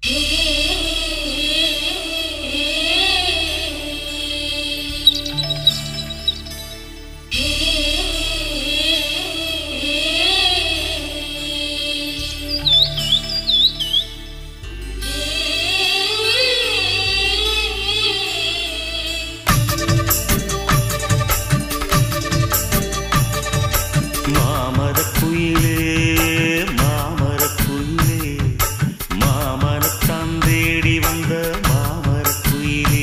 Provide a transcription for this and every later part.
மாமரக் குயிலே மாமரக் குயிலே மாமரத்தான் தேடி வந்த மாமரக் குயிலே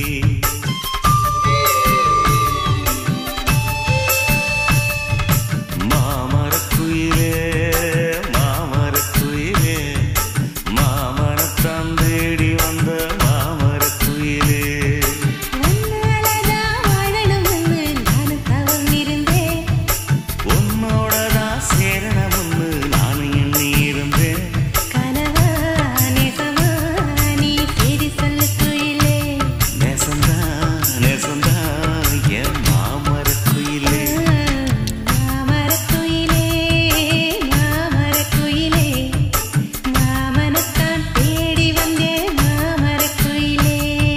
மாமரக் குயிலே மாமரக் குயிலே மாமரத்தான் தேடி வந்த மாமரக் குயிலே உன்னாலதான் வாழணும்னு நானும் தவம் இருந்தேன் உன்னோடதான் சேரணும்னு நானும் எண்ணி இருந்தேன் கனவா நேசமா நீ செய்தி சொல்லு குயிலே நெசந்தா நெசந்தா என் மாமரக் குயிலே மாமரக் குயிலே மாமரக் குயிலே மாமனத்தான் தேடி வந்தேன் மாமரக் குயிலே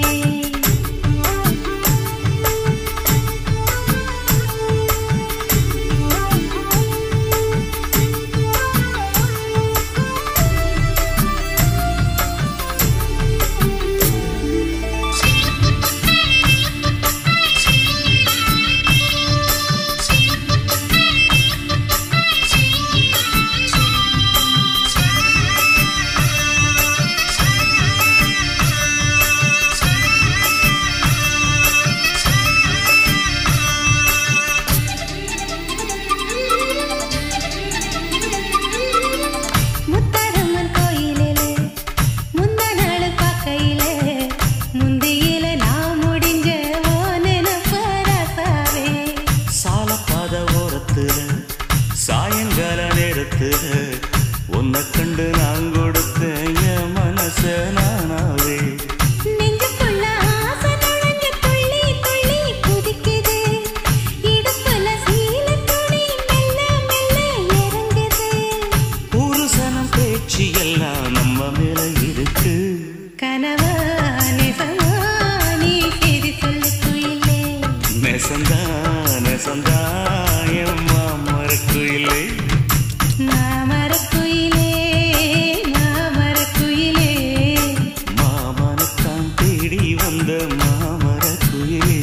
முத்தாரம்மன் கோயிலிலே முந்த நாள் பார்க்கையிலே முந்தியில நான் முடிஞ்ச ஓ நினப்பு ரசாவே சாலப்பாத ஓரத்துல சாயங்கால நேரத்துல உன்னை கண்டு நான் கொடுத்த என் மனச நானாவே நெஞ்சுக்குள்ள ஆசை நுழைஞ்சு துள்ளி துள்ளி குதிக்குது இடுப்புல சீல துணி மெல்ல மெல்ல இறங்குது புருஷனம் பேச்சு எல்லாம் நம்ம மேல இருக்கு கனவா நிசமா நீ செய்தி சொல்லு குயிலே நெசந்தா நெசந்தா என் மாமரக் குயிலே மாமரக் குயிலே மாமரக் குயிலே மாமனத்தான் தேடி வந்த மாமரக் குயிலே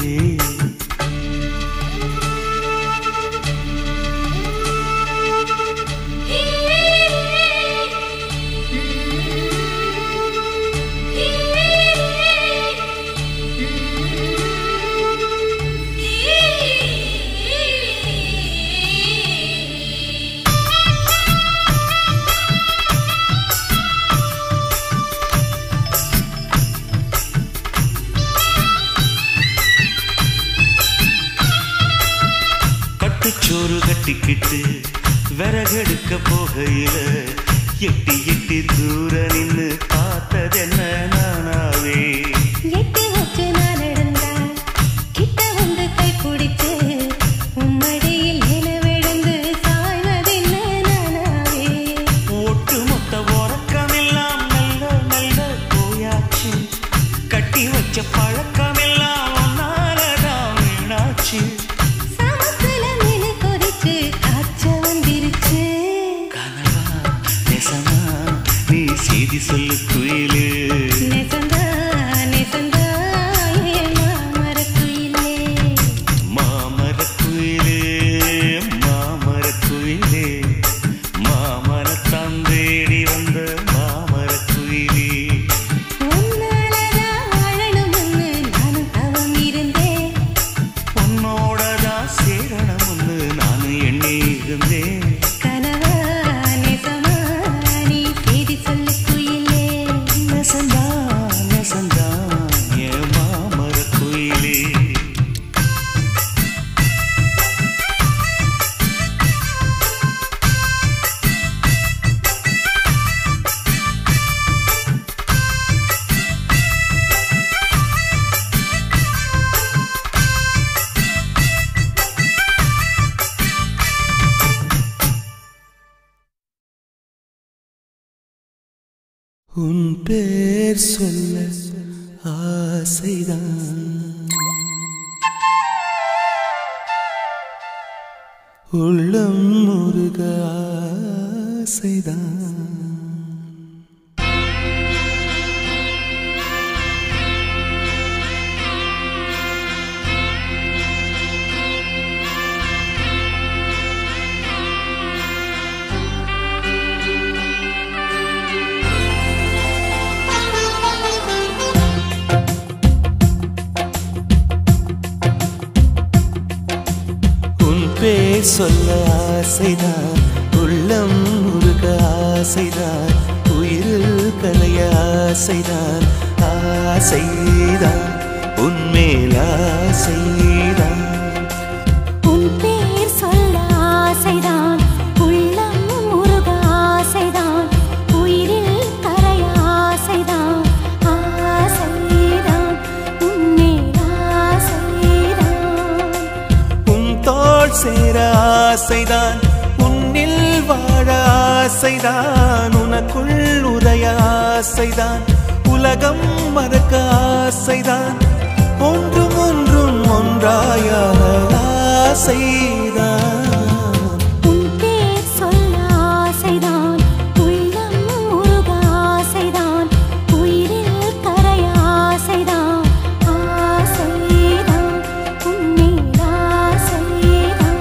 கட்டுச்சோறு கட்டிக்கிட்டு விறகெடுக்க போகையில எட்டி எட்டி தூர நின்னு பார்த்ததென்ன நானாவே எட்டி வச்சு நான் நடந்தா கிட்ட வந்து கை பிடிச்சு உம்மடியில் என விழுந்து சாய்வதென்ன நானாவே ஒட்டு மொத்த உறக்கமெல்லாம் நல்ல நல்ல போயாச்சு கட்டி வச்ச பழக்கமெல்லாம் ஒன்னாலதான் வீணாச்சு சமத்துல மீன் கொதிச்சு காய்ச்ச வந்துருச்சு கனவா நெசமா நீ செய்தி சொல்லு குயிலு நெசந்தா நெசந்தா ஏன் மாமரக் குயிலே மாமரக் குயிலே மாமரக் குயிலே மாமரத்தான் தேடி வந்த மாமரக் குயிலே உன்னாலதான் வாழணும்னு நானும் தவம் இருந்தேன் உன்னோடதான் சேரணும்னு நான் எண்ணி இருந்தேன் கனவா நெசமா நீ செய்தி சொல்லு குயிலே நெசந்தா உன் பேர் சொல்ல ஆசைதான் உள்ளம் முருக ஆசைதான் உன் பேர் சொல்ல ஆசைதான் உள்ளம் முருக ஆசைதான் உயிரில் கலைய ஆசைதான் ஆசைதான் உன்மேல் ஆசைதான் உன் பேர் சொல்ல ஆசைதான் உள்ளம் முருக ஆசைதான் உயிரில் கரைய ஆசைதான் ஆசைதான் உன்மேல் ஆசைதான் உன் தோள் சேர ஆசைதான் உன்னில் வாழ ஆசைதான் உனக்குள் உதய ஆசைதான் உலகம் மறக்க ஆசைதான் ஒன்றும் ஒன்றும் ஒன்றாயாக ஆசைதான் உன் பேர் சொல்ல ஆசைதான் உள்ளம் முருக ஆசைதான் உயிரில் கரைய ஆசைதான் ஆசைதான் உன்மேல் ஆசைதான்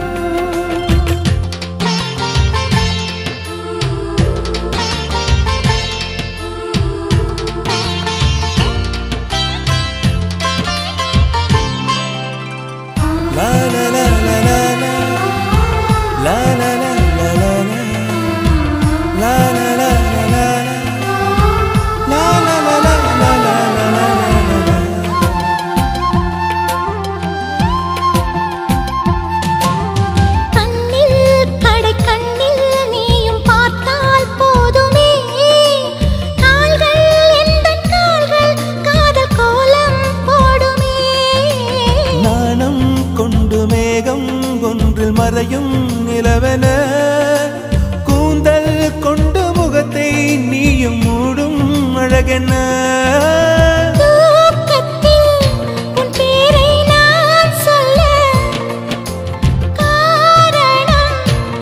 La la la la la la La la la la la la La la la la la la La la la la la la la கண்ணில் கடை கண்ணில் நீயும் பார்த்தால் போதுமே கால்கள் எந்தன் கால்கள் காதல் கோலம் போடுமே நாணம் கொண்டு மேகம் ஒன்றில் மறையும் நிலவென கூந்தல் கொண்டு முகத்தை நீயும் மூடும் அழகென்ன தூக்கத்தில் உன் பேரை நான் சொல்ல காரணம்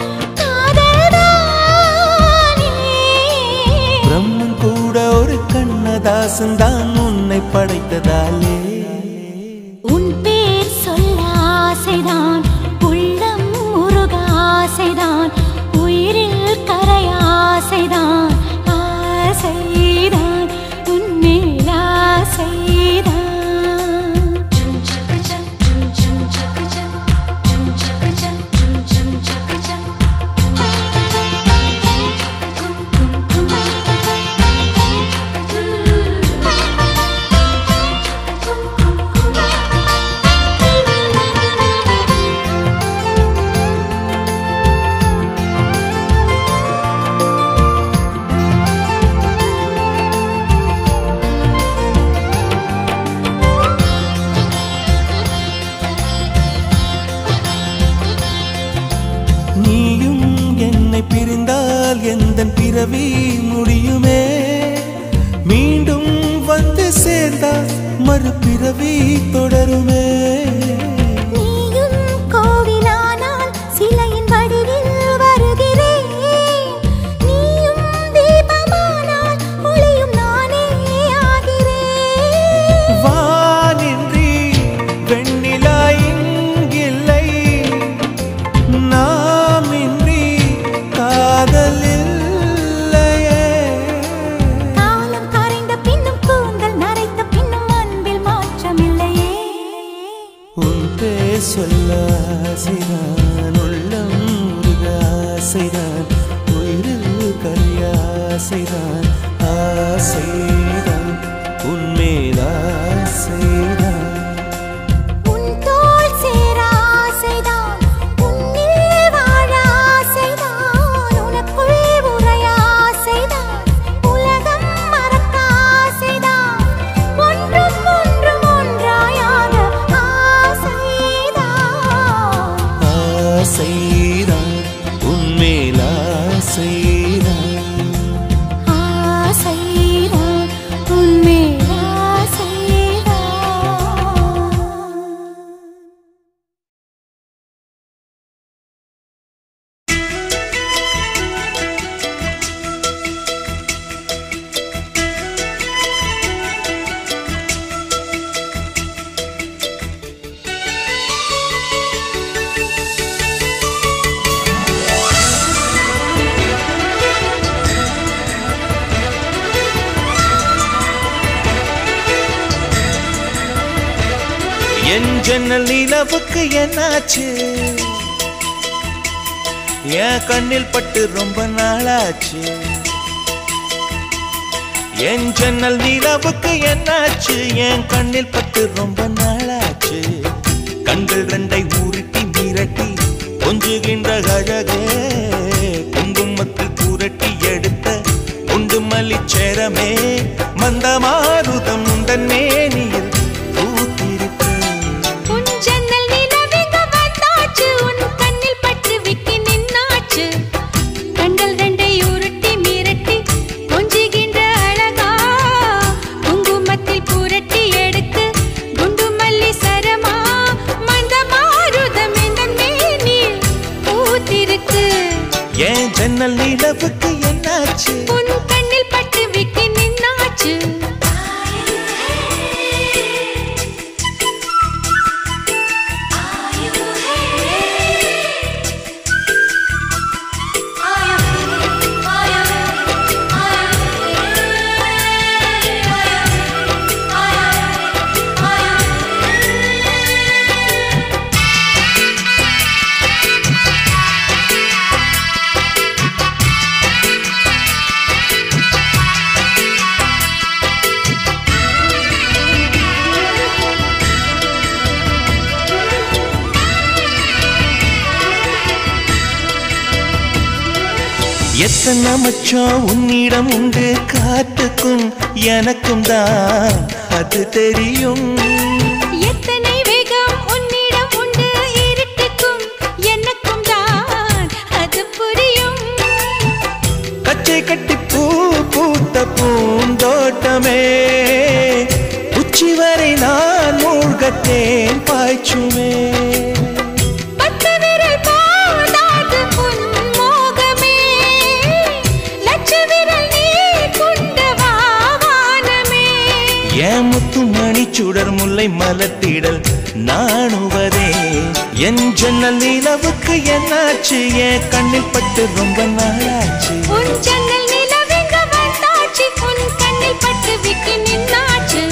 காதல்தானே பிரம்மன் கூட ஒரு கண்ணதாசன் தான் உன்னை படைத்ததாலே உன் பேர் சொல்ல ஆசைதான் உள்ளம் முருக ஆசைதான் உயிரில் கரைய ஆசைதான் ஆசைதான் உன்மேல் ஆசைதான் நீயும் என்னை பிரிந்தால் எந்த பிறவி முடியுமே மீண்டும் வந்து சேர்ந்தால் மறுபிறவி தொடருமே நீயும் கோவிலானால் சிலையின் வடிவில் வருகிறேன் நீயும் தீபமானால் ஒளியும் நானே ஆகிறேன் வானின்றி வெண்ணிலா இங்கில்லை நாமின்றி காதல் இல்லையே காலம் கரைந்த பின்னும் கூந்தல் நரைத்த பின்னும் அன்பில் மாற்றமில்லையே உன் பேர் சொல்ல ஆசைதான் உள்ளம் முருக ஆசைதான் உயிரில் கரிய ஆசைதான் ஆசைதான் உன்மேல் ஆசைதான் உன் தோள் சேர ஆசைதான் உன்னில் வாழ ஆசைதான் உனக்குள் உறைய ஆசைதான் உலகம் மறக்க ஆசைதான் ஒன்றும் ஒன்றும் ஒன்றாயாக ஆசைதான் என் ஜன்னல் நிலவுக்கு என்னாச்சு என் கண்ணில் பட்டு ரொம்ப நாளாச்சு என் ஜன்னல் நிலவுக்கு என்னாச்சு என் கண்ணில் பட்டு ரொம்ப நாளாச்சு கண்கள் ரெண்டை உருட்டி மிரட்டி கொஞ்சுகின்ற அழகே குங்குமத்தில் புரட்டி எடுத்த குண்டு மல்லிச்சேரமே மந்தமாருதம் உந்தன் மேனியில் பூத்திருக்கு உன் ஜன்னல் நிலவிங்க வந்தாச்சு உன் கண்ணில் பட்டு விட்டு நின்னாச்சு கண்கள் ரெண்டை உருட்டி மிரட்டி கொஞ்சுகின்ற அழகா குங்குமத்தில் புரட்டி எடுத்து குண்டு மல்லி சரமா மந்த மாருதம் இந்த மேனில் பூத்திருக்கு என் ஜன்னல் நிலவுக்கு என்னாச்சு உன் கண்ணில் பட்டு விட்டு நின்னாச்சு எத்தனை மச்சம் உன்னிடம் உண்டு காத்துக்கும் எனக்கும் தான் அது தெரியும் எத்தனை வேகம் உன்னிடம் உண்டு இருட்டுக்கும் எனக்கும் தான் அது புரியும் கச்சை கட்டி பூ பூத்த பூந்தோட்டமே உச்சி வரை நான் மூழ்கத்தேன் பாய்ச்சுமே பத்து விரல் போதாது உன் மோகமே லட்ச விரல் நீ கொண்ட வாவானமே என் முத்து மணி சுடர் முல்லை மலத்திடல் நாணுவதே என் ஜன்னல் நிலவுக்கு என்னாச்சு என் கண்ணில் பட்டு ரொம்ப நாளாச்சு உன் ஜன்னல் நிலவெங்க வந்தாச்சு உன் கண்ணில் பட்டு விட்டு நின்னாச்சு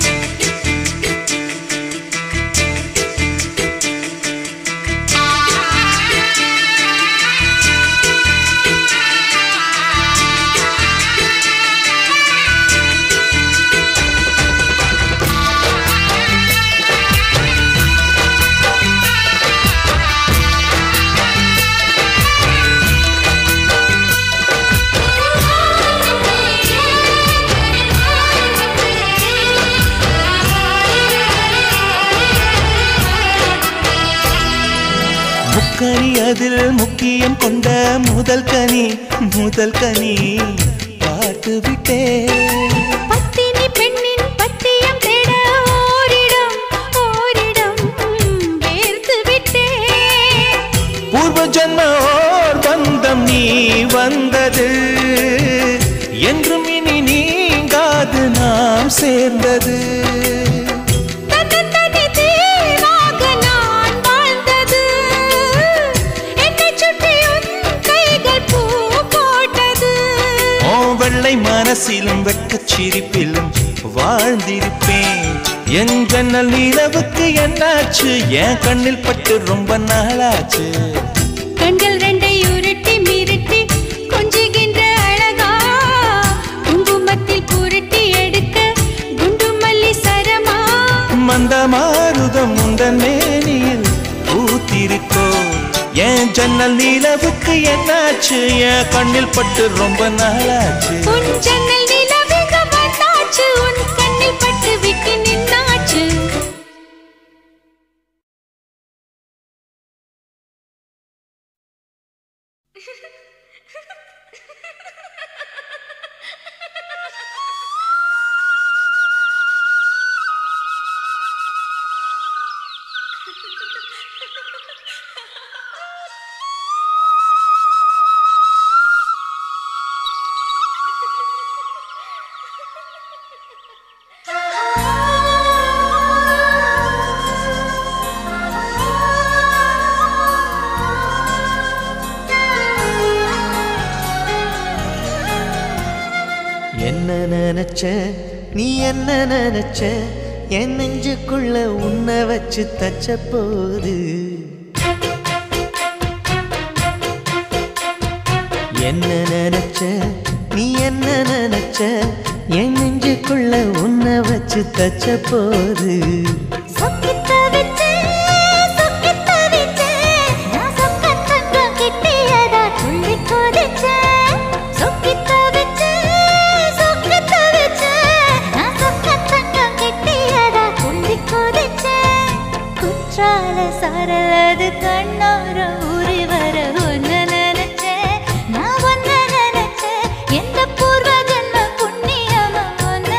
முக்கனி அதில் முக்கியம் கொண்ட முதல் கனி முதல் கனி பார்த்து விட்டேன் பத்தினி பெண்ணின் பத்தியம் தேட ஓரிடம் ஓரிடம் வேர்த்து விட்டேன் பூர்வ ஜன்ம ஓர் பந்தம் நீ வந்தது என்றும் இனி நீங்காது நாம் சேர்ந்தது தன்னந்தனி தீவாக நான் வாழ்ந்தது என்னைச் சுற்றி உன் கைகள் பூ போட்டது ஓ வெள்ளை மனசிலும் வெட்கச் சிரிப்பிலும் வாழ்ந்திருப்பேன் என் ஜன்னல் நிலவுக்கு என்னாச்சு என் கண்ணில் பட்டு ரொம்ப நாளாச்சு கண்கள் ரெண்டை உருட்டி மிரட்டி கொஞ்சுகின்ற அழகா குங்குமத்தில் புரட்டி எடுக்க குண்டு மல்லி சரமா மந்த மாருதம் உந்தன் மேனியில் பூத்திருக்கோ என் ஜன்னல் நிலவுக்கு என்னாச்சு என் கண்ணில் பட்டு ரொம்ப நாளாச்சு உன் ஜன்னல் நிலவுங்க வந்தாச்சு உன் கண்ணில் பட்டு விட்டு நின்னாச்சு என்ன நினைச்ச நீ என்ன நினைச்ச என் நெஞ்சுக்குள்ள உன்னை வச்சு தச்ச போது என்ன நினைச்ச நீ என்ன நினைச்ச என் நெஞ்சுக்குள்ள உன்னை வச்சு தச்ச போது சொக்கித்த வச்சு, சொக்கித்த வச்சு, நான் சொக்கத் தங்கம் கிட்டியதா துள்ளி குதிச்சேன். சொக்கித்த வச்சு, சொக்கித்த வச்சு, நான் சொக்கத் தங்கம் கிட்டியதா துள்ளி குதிச்சேன். குற்றால சாரலது கண்ணோர ஊறி வர ஒன்னு நினைச்சேன் நான் ஒன்ன நினைச்சேன் எந்த பூர்வ ஜென்ம புண்ணியமா ஒன்னு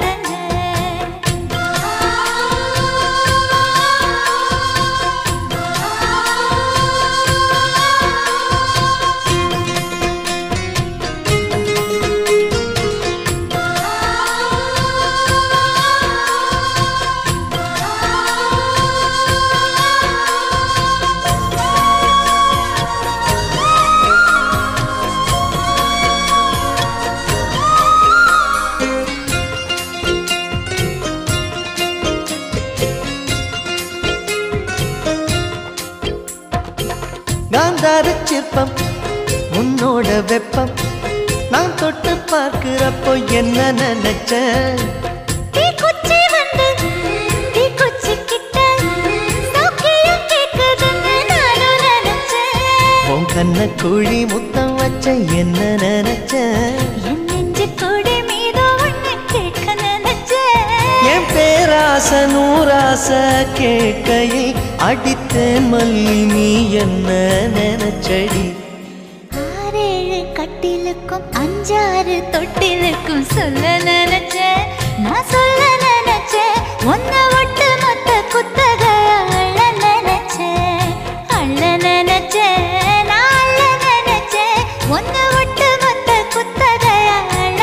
காந்தார சிற்பம் உன்னோட வெப்பம் நான் தொட்டு பார்க்கிறப்போ என்ன நினைச்சேன் தீக்குச்சி வந்து தீக்குச்சி கிட்ட சௌக்கியம் கேக்குதுன்னு நானும் நினைச்சேன் உன் கண்ண குழி முத்தம் வச்ச என்ன நினைச்சேன் என் நெஞ்சு கொடி மீது ஒண்ணு கேட்க நினைச்சேன் என் பேராச நூராச கேட்கையில் அடித்தேன் மல்லி நீ என்ன நினைச்சடி ஆறேழு கட்டிலுக்கும் அஞ்சாறு தொட்டிலுக்கும் சொல்ல நினைச்சேன் நான் சொல்ல நினைச்சேன் ஒன்ன ஒட்டு மொத்த குத்தக அள்ள நினைச்சேன் அள்ள நினைச்சேன் நான் அள்ள நினைச்சேன் ஒன்ன ஒட்டு மொத்த குத்தக அள்ள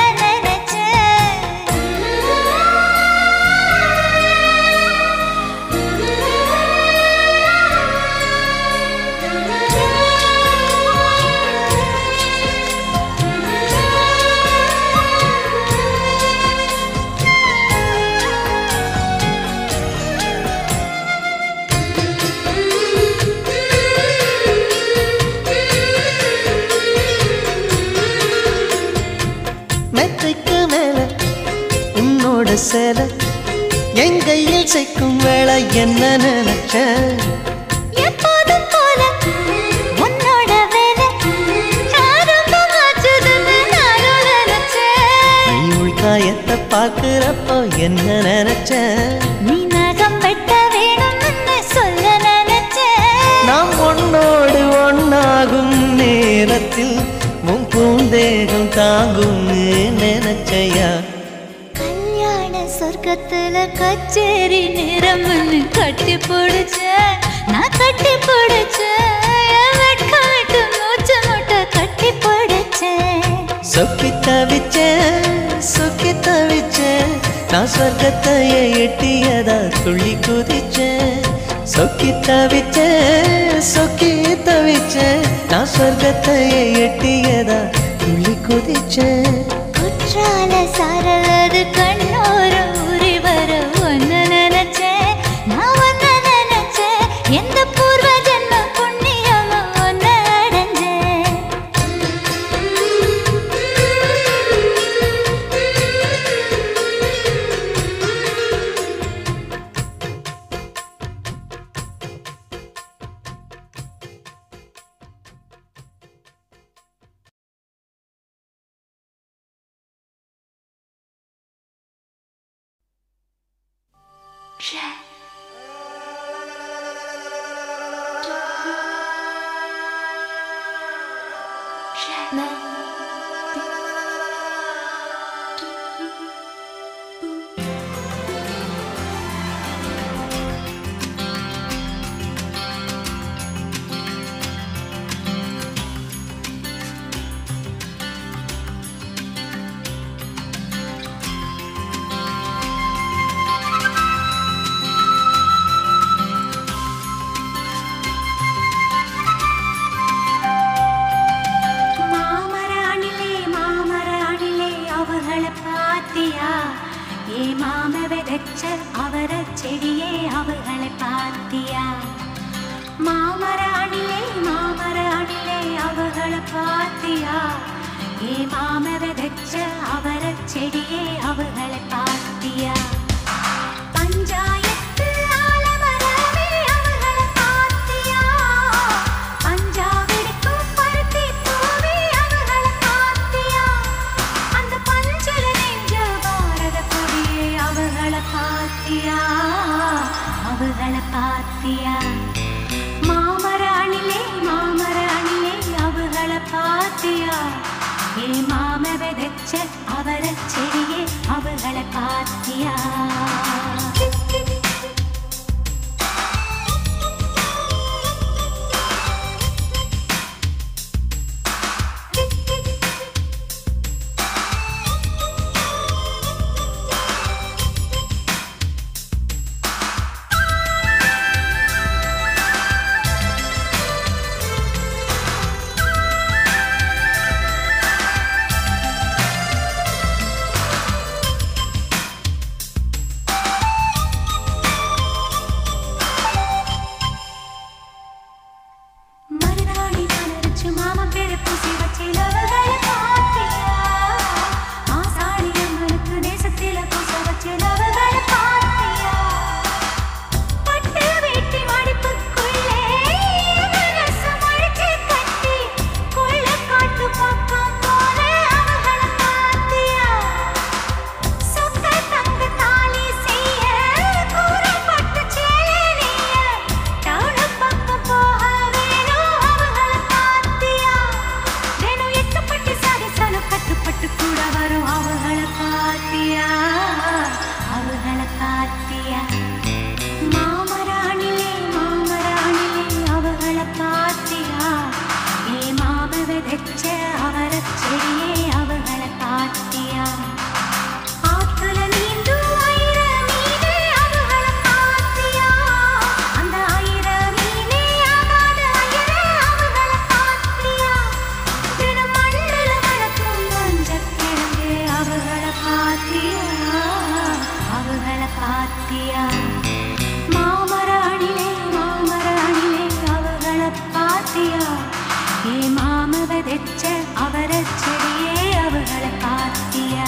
மெத்தைக்கு மேல உன்னோட சேலை என் கையில் சேர்க்கும் வேலை என்ன நினைச்சேன் எப்போதும் போல உன்னோட வேலை ஆரம்பமாச்சுதுன்னு நானும் நினைச்சேன் நீ உள்காயத்தை பார்க்கிறப்போ என்ன நினைச்சேன் நீ நகம் வெட்ட வேணும்னு சொல்ல நினைச்சேன் நாம் ஒன்னோடு ஒன்னாகும் நேரத்தில் உன் பூந்தேகம் தாங்கும்னு நினைச்சையா கல்யாண சொர்க்கத்துல கச்சேரி நேரம்னு கட்டி பிடிச்ச நான் கட்டி பிடிச்சேன் என் வெட்கம் விட்டு மூச்சு முட்டை கட்டி பிடிச்சேன் சொக்கி தவிச்சேன் சொக்கி தவிச்சேன் நான் சொர்க்கத்தையே எட்டியதா துள்ளி குதிச்சேன் சொக்கி தவிச்சேன் சொக்கி தவிச்சேன் நான் சொர்க்கத்தையே எட்டியதா துள்ளி குதிச்சேன் குற்றால சாரலது கண்ணோர ஊறி வர ஒன்னு நினைச்சேன் நான் ஒன்னு நினைச்சேன் எந்த பூர்வ ஜென்ம புண்ணியமா ஒன்னு அடைஞ்சேன் மாமராணிலே மாமராணிலே அவங்கள பாத்தியா ஏ மாம விதைச்ச அவர செடியே அவர்களை பார்த்தியா மாமர அணிலே மாமர அணிலே அவர்களை பார்த்தியா ஏ மாம விதைச்ச அவர செடியே அவர்களை பார்த்தியா பஞ்சாயத்து ஆலமரமே அவர்களை பார்த்தியா பஞ்சாபிடிக்கும் பருத்தி பூவே அவர்களை பார்த்தியா அந்த பஞ்சல நெஞ்ச பாரத கொடியே அவர்களை பார்த்தியா அவர்களை பார்த்தியா மாமர அணிலே மாமர அணிலே அவர்களை பார்த்தியா ஏ மாம விதைச்ச அவர செடியே அவர்களை பார்த்தியா மருதாணி நனைச்சு மாமன் பேரை பூசி வச்சில அவர்களை பார்த்தியா? ஆசாரி அம்மனுக்கு நேசத்தில பூச வச்சில அவர்களை பார்த்தியா? பட்டு வேட்டி மடிப்புக்குள்ளே மனசம் அழைச்சு கட்டி, கொள்ளைக்காட்டு பக்கம் போன அவர்களை பார்த்தியா? சொக்க தங்க தாலி செய்ய கூறப்பட்ட சேலை நெய்ய டவுனு பக்கம் போக வேணும் அவங்கள பாத்தியா வேணும் எட்டுப்பட்டு சரசனம் கட்டுப்பட்டு கூட வரும் அவங்கள பாத்தியா அவங்கள பாத்தியா மாமராணிலே மாமராணிலே அவங்கள பாத்தியா ஏ மாம விதைச்ச அவர செடியே அவங்கள பாத்தியா ஆத்துல நீந்தும் ஆயிர மீனே அவங்கள பாத்தியா அந்த ஆயிர மீனே ஆகாத ஆயிர அவங்கள பாத்தியா தினம் மண்ணில் வளர்க்கும் மஞ்சக்கிழங்கு அவங்கள பாத்தியா அவங்கள பாத்தியா மாமர அணிலே மாமர அணிலே அவங்கள பாத்தியா ஏ மாம விதைச்ச அவர செடியே அவங்கள பாத்தியா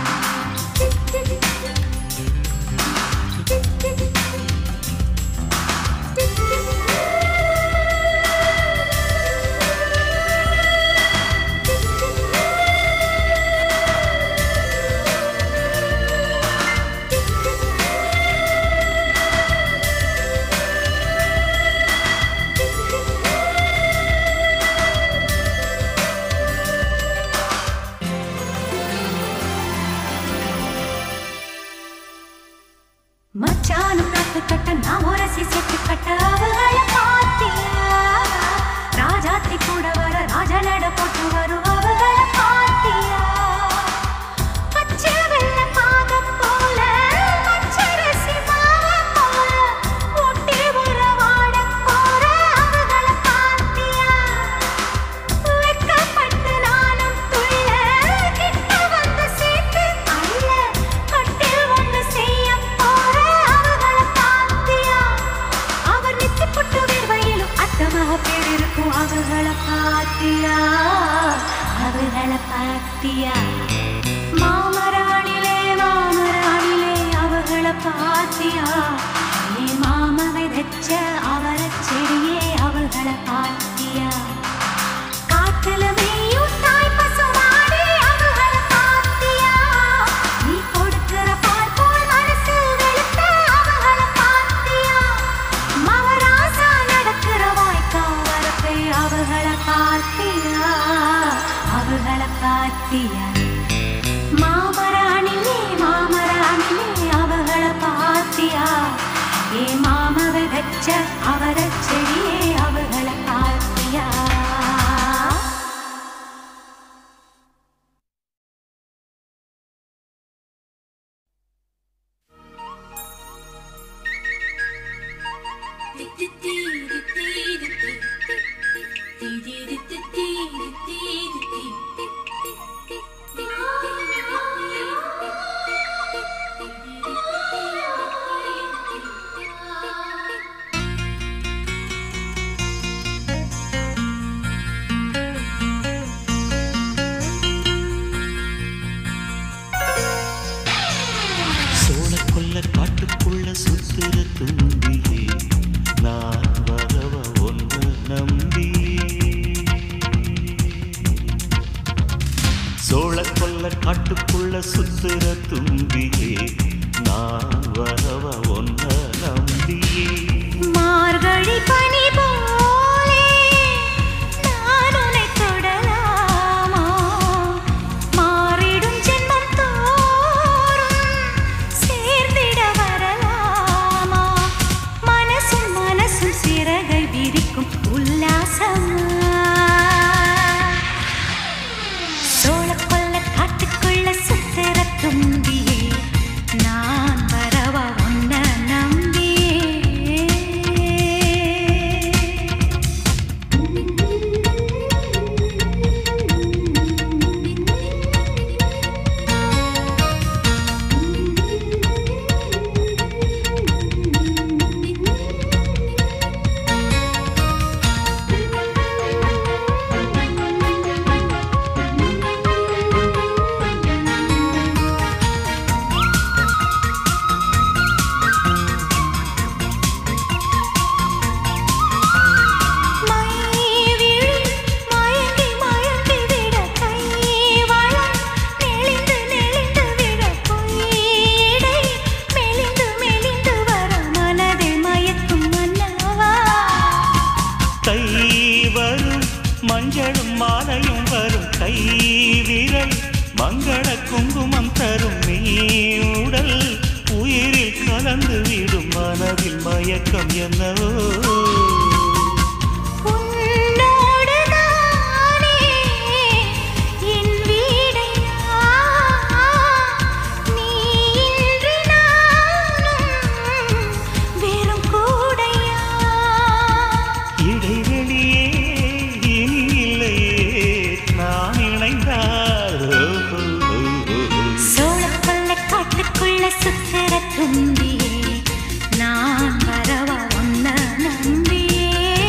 மச்சானும் நாக்கு கட்ட நான் உரசி செட்டு கட்ட அவங்கள பாத்தியா ராஜாத்தி கூட வர ராஜ நட போட்டு வரும் அவங்கள பாத்தியா பச்சை வெள்ளை பாதம் போல பச்சரிசி மாவை போல ஒட்டி உறவாட போற அவங்கள பாத்தியா வெட்கப்பட்டு நானும் துள்ள கிட்ட வந்து சேர்த்து அள்ள கட்டில் ஒன்று செய்ய போற அவங்கள பாத்தியா அவர் நித்தி புட்டு சோழ கொல்ல காட்டுக்குள்ள சுத்துற தும்பியே நான் வரவ ஒன்று நம்பி சோழ கொல்ல காட்டுக்குள்ள சுத்துற தும்பியே நான் வரவ ஒன்று நம்பியே மார்கழி பனி போலே நான் உன்னை தொடலாமா மாறிடும் ஜென்மம் தோறும் சேர்ந்திட வரலாமா மனசும் மனசும் சிறகை விரிக்கும் உல்லாசமா சோழ கொல்ல காட்டுக்குள்ள சுத்துற தும்பியே நான் வரவா உன்ன நம்பியே மைவிழி மயங்கி மயங்கி விட கைவளம் நெளிந்து நெளிந்து விட பொய்யடை மெலிந்து மெலிந்து வர மனதை மயக்கும் மன்னவா கை வரும் மஞ்சளும் மாலையும் வரும் கை விரல் மங்கள குங்குமம் தரும் நீ உடல் உயிரில் கலந்து விடும் மனதில் மயக்கம் என்னவோ உன்னோடு நானே என் வீடையா நீ இன்றி நானும் வெறும் கூடையா இடைவெளியே இனி இல்லையே நான் இணைந்தால் சோழக்கொல்ல காட்டுக்குள்ள சுத்துற தும்பியே நான் வரவா உன்ன நம்பியே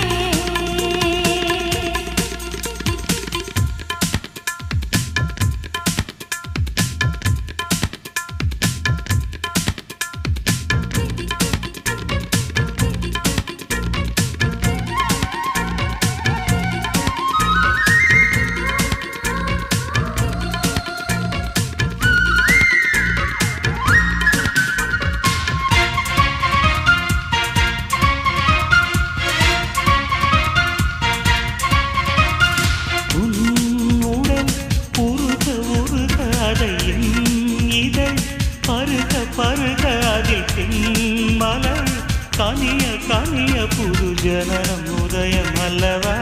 உன் உடல் உருக உருக அதையும் இதழ் பருக பருக அதில் தென் மலர் கனிய கனிய புது ஜனனம் உதயம் அல்லவா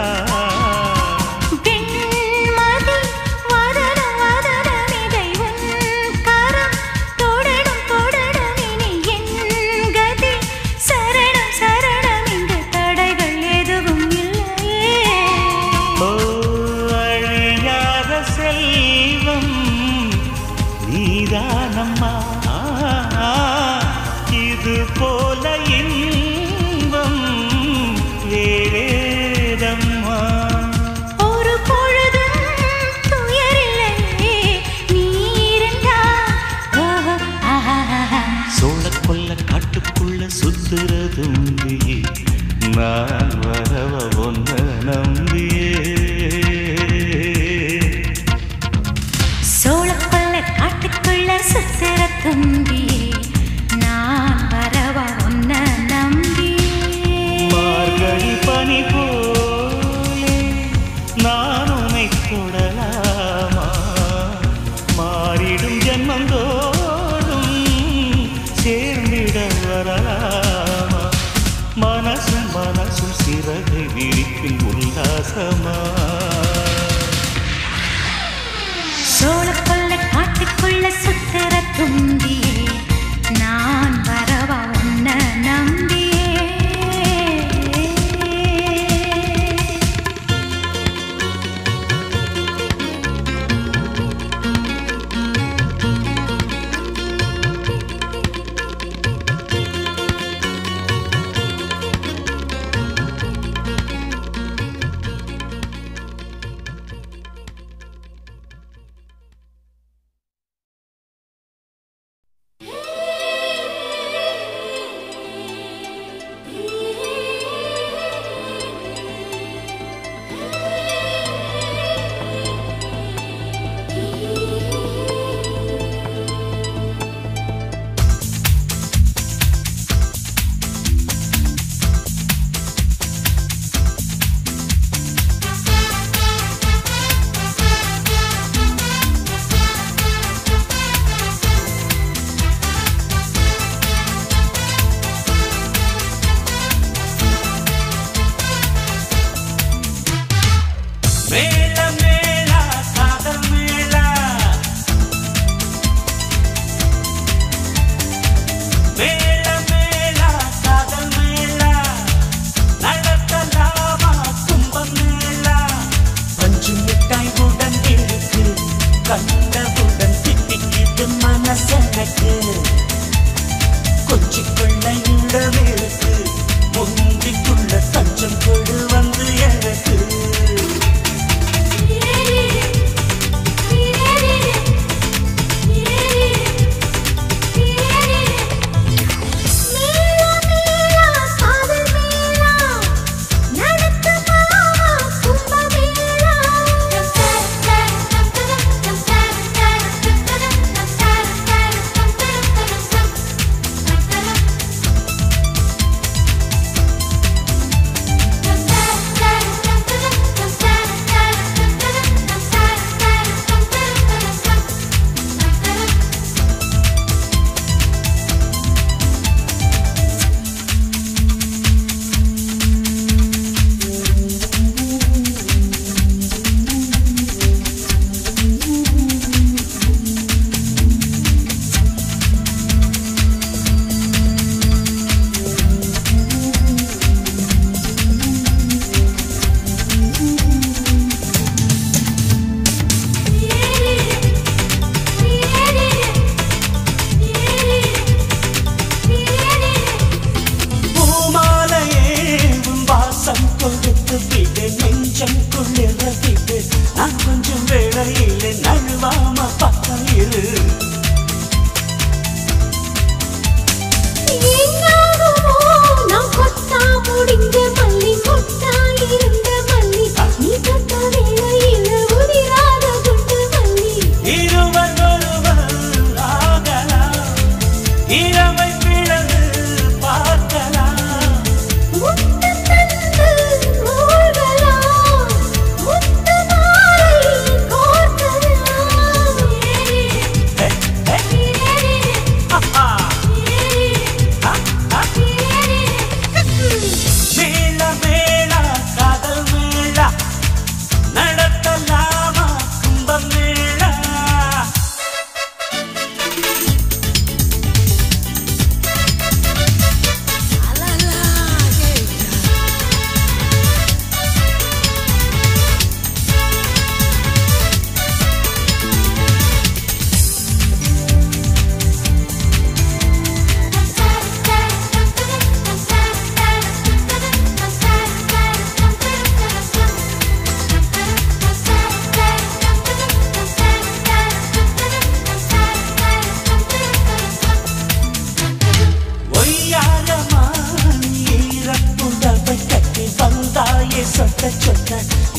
வெண்மதி வதன வதனமிதை உன் கரம் தொடடும் தொடடும் இனி என் கதி சரணம் சரணம் இங்கு தடைகள் எதுவும் இல்லையே ஓ அழியாத செல்வம் நீதானம்மா இது போல இன்பம் வேறேதம்மா ஒரு பொழுதும் துயரில்லையே நீ இருந்தால் ஓஹோ ஆஹா சோழ கொல்ல காட்டுக்குள்ள சுத்துறதும் நான் வரவ ஒன்ன நம்பியே சோழக்கொல்ல காட்டுக்குள்ள சுத்துற தும்பியே நான் வரவா உன்ன நம்பியே மார்கழி பனி போலே நான் உன்னை தொடலாமா மாறிடும் ஜென்மந்தோறும் சேர்ந்திட வரலாமா மனசும் மனசும் சிறகை விரிக்கும் உல்லாசமா சோழக்கொல்ல காட்டுக்குள்ள சுத்துற தும்பியே நான் வரவா உன்ன நம்பியே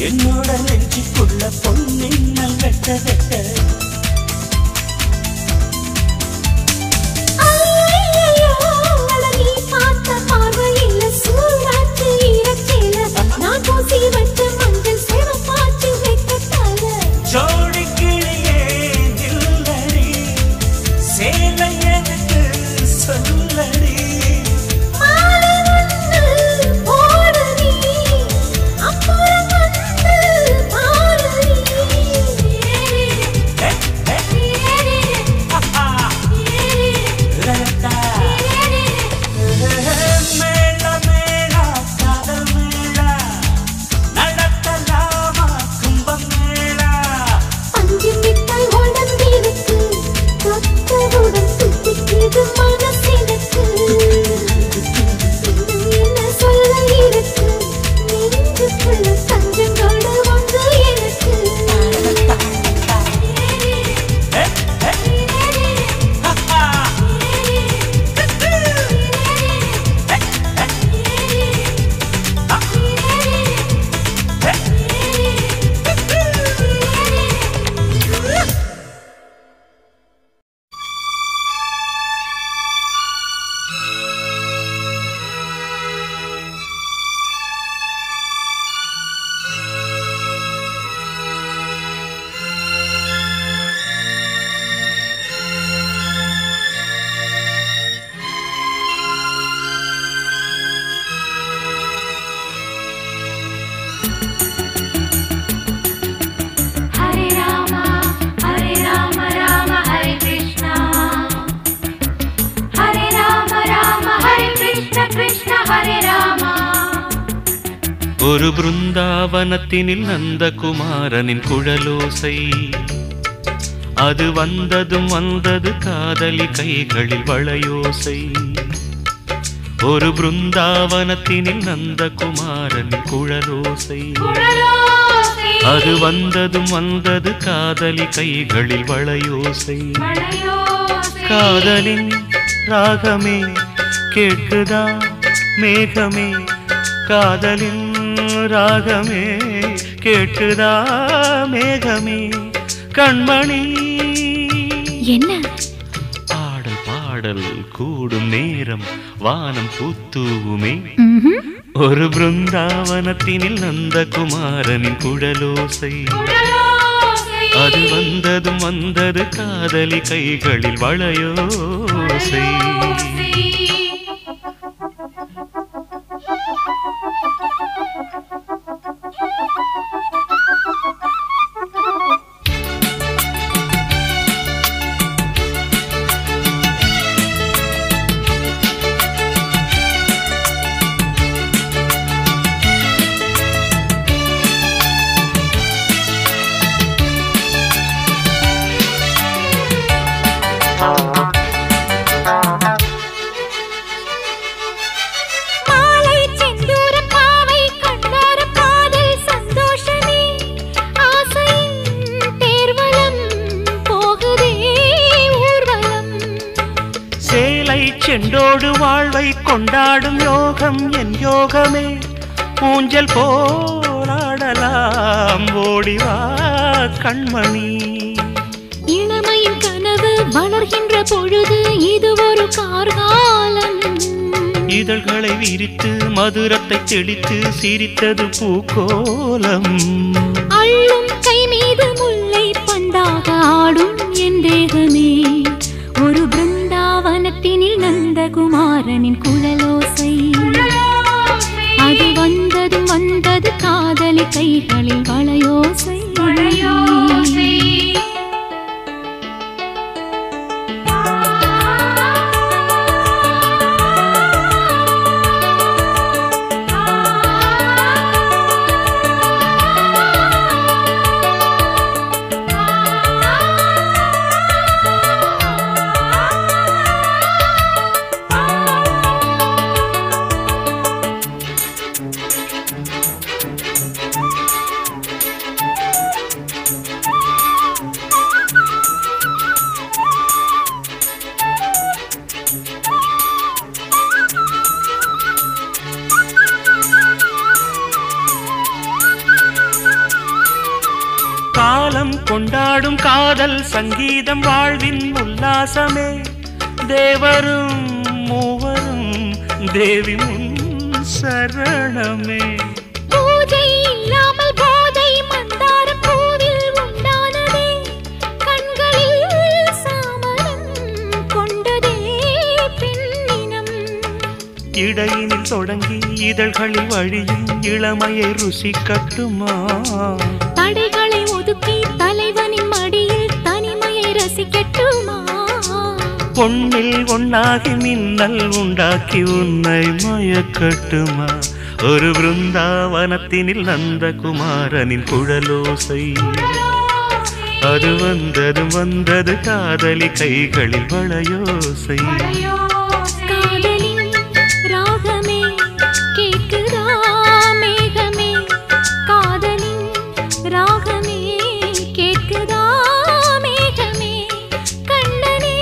என்னோட நெஞ்சுக்குள்ள பொன்னின்னல் வெட்ட வெட்ட ஐயையையோ, அட நீ பார்த்த பார்வையில சூடாச்சு ஈரச்சேல. நான் பூசி வச்ச மஞ்சள் சிவப்பாச்சு வெட்கத்தால. ஜோடி கிளியே நில்லடி சேலை எனக்கு சொல்லடி மாலை ஒண்ணு போடு நீ, அப்புறம் வந்து பாரு நீ. ஹே, ஹே, ஹா, ரத்தா. மேள மேள காதல் மேள நடத்தலாமா கும்பம் மேள அஞ்சு மிட்டாய் உடம்பிருக்கு, தொட்டவுடன் துடிக்குது மனசெனக்கு. இன்னும் என்ன சொல்ல இருக்கு, நெஞ்சுக்குள்ள தஞ்சங்கோடு வந்து எனக்கு. ஹே, ஹே, ஹா, ஹா. ஹரே ராமா ஹரே ராம ராம ஹரே கிருஷ்ணா ஹரே ராம ராம ஹரே கிருஷ்ண கிருஷ்ண ஹரே ராமா ஒரு பிருந்தாவனத்தினில் நந்தகுமாரனின் குழலோசை அது வந்ததும் வந்தது காதலி கைகளில் வளையோசை ஒரு பிருந்தாவனத்தினில் நந்தகுமாரனின் குழலோசை குழலோசை அது வந்ததும் வந்தது காதலி கைகளில் வளையோசை மழையோசை காதலின் ராகமே கேட்குதா மேகமே காதலின் ராகமே கேட்குதா மேகமே கண்மணி என்ன பாடல் பாடல் கூடும் நேரம் வானம் பூத்தூவுமே ஒரு பிருந்தாவனத்தினில் நந்தகுமாரனின் குழலோசை குழலோசை அது வந்ததும் வந்தது காதலி கைகளில் வளையோசை மாலை செந்தூர பாவை கண்ணார காதல் சந்தோஷமே ஆசையின் தேர்வலம் போகுதே ஊர்வலம் சேலை செண்டோடு வாழ்வை கொண்டாடும் யோகம் என் யோகமே ஊஞ்சல் போராடலாம் ஓடிவா கண்மணி இளமையின் கனவு வளர்கின்ற பொழுது இது ஒரு கார்காலம் இதழ்களை விரித்து மதுரத்தை தெளித்து சிரித்தது பூக்கோலம் அள்ளும் கை மீது முல்லை பந்தாக ஆடும் என் தேகமே ஒரு பிருந்தாவனத்தினில் நந்தகுமாரனின் குழலோசை அது வந்ததும் வந்தது காதலி கைகளில் வளையோசை மழையோசை ஆ கொண்டாடும் காதல் சங்கீதம் வாழ்வின் உல்லாசமே தேவரும் மூவரும் தேவி முன் சரணமே பூஜை இல்லாமல் போதை மந்தார பூவில் உண்டானதே கண்களில் சாமரம் கொண்டதே பெண்ணினம் இடையினில் தொடங்கி இதழ்களில் வழியும் இளமையை ருசி கட்டுமா தடைகளை ஒதுக்கி தலைவனின் மடியில் தனிமையை ரசிக்கட்டுமா பொன்னில் ஒன்னாகி மின்னல் உண்டாக்கி உன்னை மயக்கட்டுமா ஒரு பிருந்தாவனத்தினில் நந்தகுமாரனின் குழலோசை அது வந்தது வந்தது காதலி கைகளில் வளையோசை காதலின் ராகமே கேட்குதா மேகமே காதலின் ராகமே கேட்குதா மேகமே கண்ணனே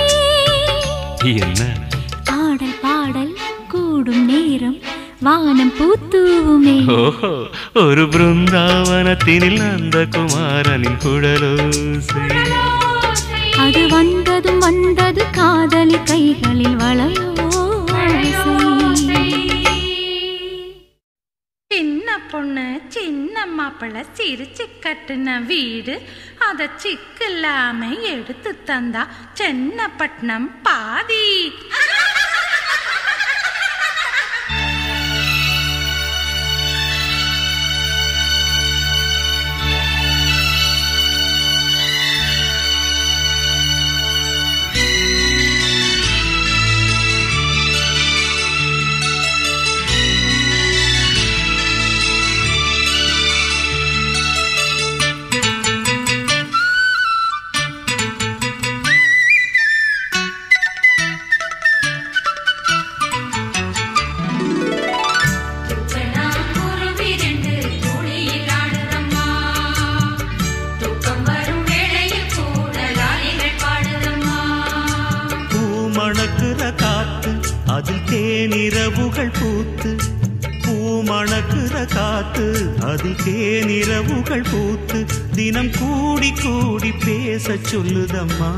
என்ன ஆடல் பாடல் கூடும் நேரம் வானம் பூத்தூமே ஓஹோ ஒரு பிருந்தாவனத்தினில் நந்தகுமாரனின் குழலோசை அது வந்ததும் வந்தது காதலி கைகளில் வளையோசை சின்ன பொண்ணு சின்ன மாப்பிள்ள சிரிச்சு கட்டுன வீடு அத சிக்கில்லாம எடுத்து தந்தா சென்னப்பட்டினம் பாதி பூ மணக்குற காத்து அதில் தேனிரவுகள் பூத்து பூ மணக்குற காத்து அதில் தேனிரவுகள் பூத்து தினம் கூடி கூடி பேச சொல்லுதம்மா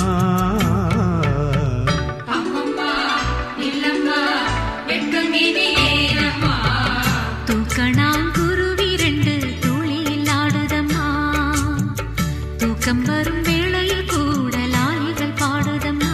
தூக்கணாங்குருவிரண்டு துளியில் ஆடுதம்மா தூக்கம் வரும் வேளையில் கூட லாலிகள் பாடுதம்மா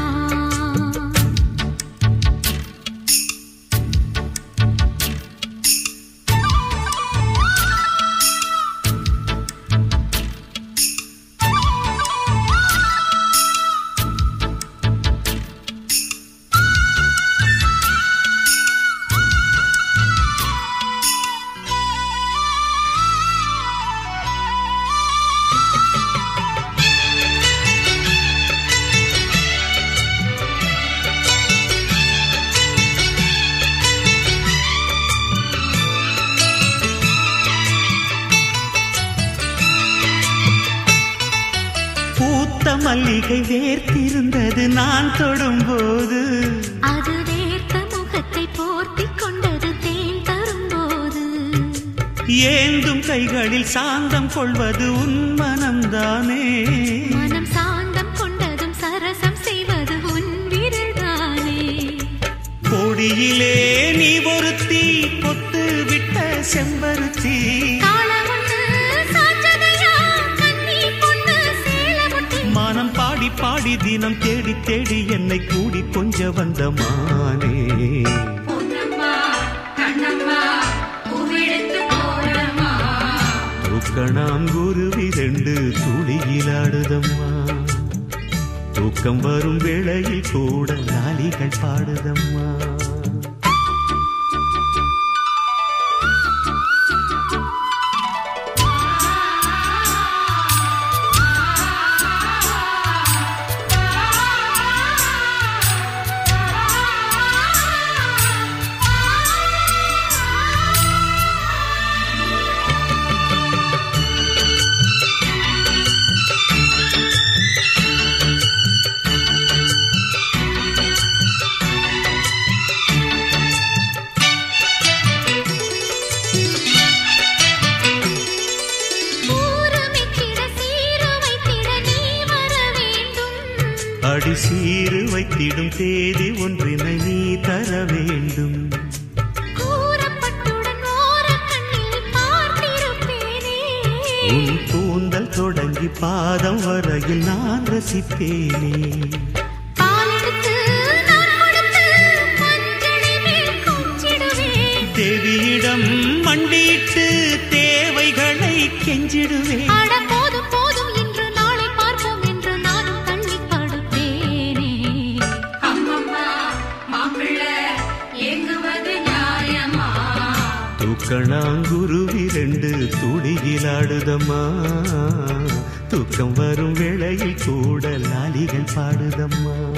பூத்த மல்லிகை வேர்த்திருந்தது நான் தொடும்போது அது வேர்த்த முகத்தை போர்த்திக் கொண்டது தேன் தரும்போது ஏந்தும் கைகளில் சாந்தம் கொள்வது உன் மனம்தானே மனம் சாந்தம் கொண்டதும் சரசம் செய்வது உன் விரல்தானே கொடியிலே நீ ஒருத்தி பொத்து விட்ட செம்பருத்தி காலமுண்டு சாஞ்சதையா கன்னி பொண்ணு சேலமுட்டி மனம் பாடி பாடி தினம் தேடி தேடி என்னை கூடி கொஞ்ச வந்த மானே தூக்கணாம் குருவி ரெண்டு துளியிலாடுதம்மா தூக்கம் வரும் வேளையில் கூட லாலிகள் பாடுதம்மா சீரு வைத்திடும் தேதி ஒன்றினை நீ தர வேண்டும் கூறப்பட்டுடன் ஓர கண்ணில் பார்த்திருப்பேனே உன் கூந்தல் தொடங்கி பாதம் வரையில் நான் ரசிப்பேனே பாலெடுத்து நான் கொடுத்து மஞ்சளை மேல் கொஞ்சிடுவேன் தேவியிடம் மண்டியிட்டு தேவைகளை கெஞ்சிடுவேன் அட போதும் போதும் இன்று நாளை பார்ப்போம் என்று நானும் தள்ளி படுப்பேனே அம்மம்மா மாப்பிள்ளை ஏங்குவது நியாயமா தூக்கணாங்குருவி ரெண்டு துடியிலாடுதம்மா தூக்கம் வரும் வேளையில் கூட லாலிகள் பாடுதம்மா